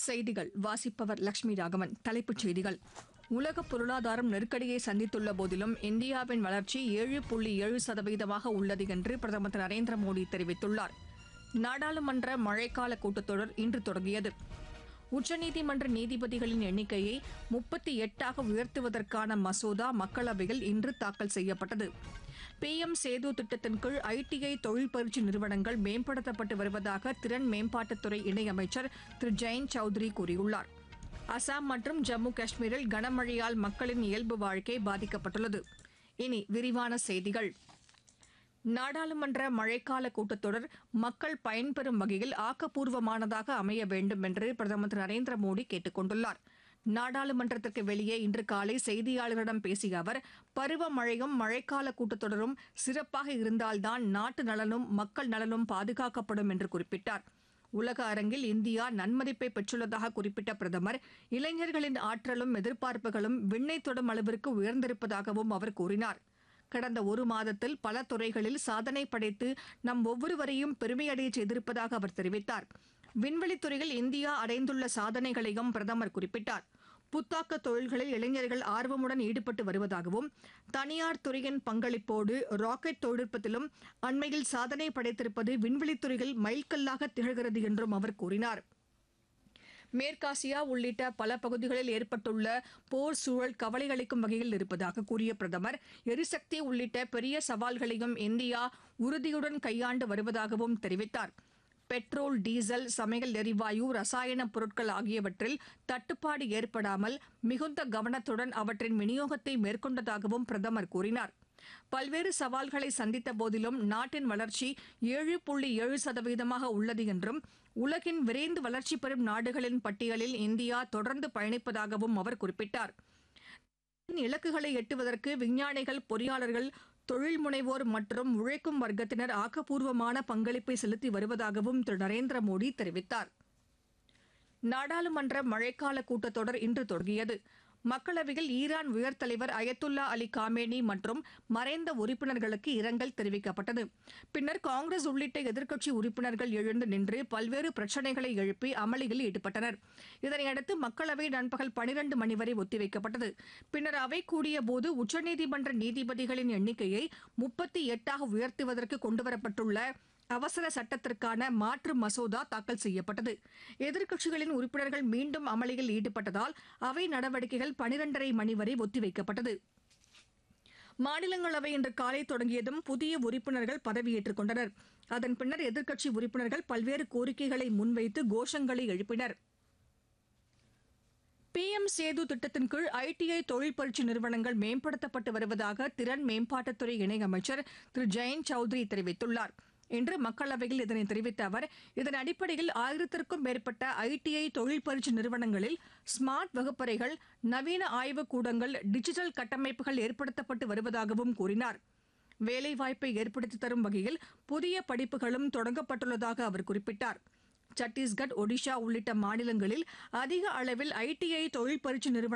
செய்திகள் வாசிப்பவர் லட்சுமி ராகவன் தலைப்புச் செய்திகள் உலக பொருளாதாரம் நெருக்கடியை சந்தித்துள்ள போதிலும் இந்தியாவின் வளர்ச்சி ஏழு புள்ளி ஏழு சதவீதமாக உள்ளது என்று பிரதமர் திரு நரேந்திர மோடி தெரிவித்துள்ளார் நாடாளுமன்ற மழைக்கால கூட்டத்தொடர் இன்று தொடங்கியது உச்சநீதிமன்ற நீதிபதிகளின் எண்ணிக்கையை முப்பத்தி எட்டாக உயர்த்துவதற்கான மசோதா மக்களவையில் இன்று தாக்கல் செய்யப்பட்டது பிஎம் சேது திட்டத்தின் கீழ் ஐடிஐ தொழில் பயிற்சி நிறுவனங்கள் மேம்படுத்தப்பட்டு வருவதாக திறன் மேம்பாட்டுத்துறை இணையமைச்சர் திரு ஜெயந்த் சௌத்ரி கூறியுள்ளார் அசாம் மற்றும் ஜம்மு காஷ்மீரில் கனமழையால் மக்களின் இயல்பு வாழ்க்கை பாதிக்கப்பட்டுள்ளது இனி விரிவான செய்திகள் நாடாளுமன்ற மழைக்கால கூட்டத்தொடர் மக்கள் பயன்பெறும் வகையில் ஆக்கப்பூர்வமானதாக அமைய வேண்டும் என்று பிரதமர் திரு நரேந்திர மோடி கேட்டுக் கொண்டுள்ளார் நாடாளுமன்றத்திற்கு வெளியே இன்று காலை செய்தியாளர்களிடம் பேசிய அவர் பருவமழையும் மழைக்கால கூட்டத்தொடரும் சிறப்பாக இருந்தால்தான் நாட்டு நலனும் மக்கள் நலனும் பாதுகாக்கப்படும் என்று குறிப்பிட்டார் உலக அரங்கில் இந்தியா நன்மதிப்பை பெற்றுள்ளதாக குறிப்பிட்ட பிரதமர் இளைஞர்களின் ஆற்றலும் எதிர்பார்ப்புகளும் விண்ணை தொடும் அளவிற்கு உயர்ந்திருப்பதாகவும் அவர் கூறினார் கடந்த ஒரு மாதத்தில் பல துறைகளில் சாதனை படைத்து நம் ஒவ்வொருவரையும் பெருமையடைய செய்திருப்பதாக அவர் தெரிவித்தார் விண்வெளித் துறையில் இந்தியா அடைந்துள்ள சாதனைகளையும் பிரதமர் குறிப்பிட்டார் புத்தாக்க தொழில்களில் இளைஞர்கள் ஆர்வமுடன் ஈடுபட்டு வருவதாகவும் தனியார் துறையின் பங்களிப்போடு ராக்கெட் தொழில்நுட்பத்திலும் அண்மையில் சாதனை படைத்திருப்பது விண்வெளித் துறையில் மைல்கல்லாக திகழ்கிறது என்றும் அவர் கூறினார் மேற்காசியா உள்ளிட்ட பல பகுதிகளில் ஏற்பட்டுள்ள போர் சூழல் கவலை அளிக்கும் வகையில் இருப்பதாக கூறிய பிரதமர் எரிசக்தி உள்ளிட்ட பெரிய சவால்களையும் இந்தியா உறுதியுடன் கையாண்டு வருவதாகவும் தெரிவித்தார் பெட்ரோல் டீசல் சமையல் எரிவாயு ரசாயன பொருட்கள் ஆகியவற்றில் தட்டுப்பாடு ஏற்படாமல் மிகுந்த கவனத்துடன் அவற்றின் விநியோகத்தை மேற்கொண்டதாகவும் பிரதமர் கூறினார் பல்வேறு சவால்களை சந்தித்த போதிலும் நாட்டின் வளர்ச்சி ஏழு புள்ளி ஏழு சதவீதமாக உள்ளது என்றும் உலகின் விரைந்து வளர்ச்சி பெறும் நாடுகளின் பட்டியலில் இந்தியா தொடர்ந்து பயணிப்பதாகவும் அவர் குறிப்பிட்டார் இலக்குகளை எட்டுவதற்கு விஞ்ஞானிகள் பொறியாளர்கள் தொழில் முனைவோர் மற்றும் உழைக்கும் வர்க்கத்தினர் ஆக்கப்பூர்வமான பங்களிப்பை செலுத்தி வருவதாகவும் திரு நரேந்திர மோடி தெரிவித்தார் நாடாளுமன்ற மழைக்கால கூட்டத்தொடர் இன்று தொடங்கியது மக்களவையில் ஈரான் உயர் தலைவர் அயத்துல்லா அலி காமேனி மற்றும் மறைந்த உறுப்பினர்களுக்கு இரங்கல் தெரிவிக்கப்பட்டது பின்னர் காங்கிரஸ் உள்ளிட்ட எதிர்க்கட்சி உறுப்பினர்கள் எழுந்து நின்று பல்வேறு பிரச்சினைகளை எழுப்பி அமளியில் ஈடுபட்டனர் இதனையடுத்து மக்களவை நண்பகல் பனிரண்டு மணி வரை ஒத்திவைக்கப்பட்டது பின்னர் அவை கூடியபோது உச்சநீதிமன்ற நீதிபதிகளின் எண்ணிக்கையை முப்பத்தி எட்டாக உயர்த்துவதற்கு கொண்டுவரப்பட்டுள்ள அவசர சட்டத்திற்கான மாற்று மசோதா தாக்கல் செய்யப்பட்டது எதிர்க்கட்சிகளின் உறுப்பினர்கள் மீண்டும் அமளியில் ஈடுபட்டதால் அவை நடவடிக்கைகள் பனிரெண்டரை மணி வரை ஒத்திவைக்கப்பட்டது மாநிலங்களவை இன்று காலை தொடங்கியதும் புதிய உறுப்பினர்கள் பதவியேற்றுக் கொண்டனர் அதன் பின்னர் எதிர்க்கட்சி உறுப்பினர்கள் பல்வேறு கோரிக்கைகளை முன்வைத்து கோஷங்களை எழுப்பினர் பிஎம் சேது திட்டத்தின் கீழ் ஐடிஐ தொழில் பயிற்சி நிறுவனங்கள் மேம்படுத்தப்பட்டு வருவதாக திறன் மேம்பாட்டுத்துறை இணையமைச்சர் திரு ஜெயந்த் சௌத்ரி தெரிவித்துள்ளார் இன்று மக்களவையில் இதனை தெரிவித்த அவர் இதன் அடிப்படையில் ஆயிரத்திற்கும் மேற்பட்ட ஐடிஐ தொழில் பயிற்சி நிறுவனங்களில் ஸ்மார்ட் வகுப்பறைகள் நவீன ஆய்வுக் கூடங்கள் டிஜிட்டல் கட்டமைப்புகள் ஏற்படுத்தப்பட்டு வருவதாகவும் கூறினார் வேலைவாய்ப்பை ஏற்படுத்தி தரும் வகையில் புதிய படிப்புகளும் தொடங்கப்பட்டுள்ளதாக அவர் குறிப்பிட்டார் சத்தீஸ்கர் ஒடிஷா உள்ளிட்ட மாநிலங்களில் அதிக அளவில் ஐடிஐ தொழில் பயிற்சி நிறுவனம்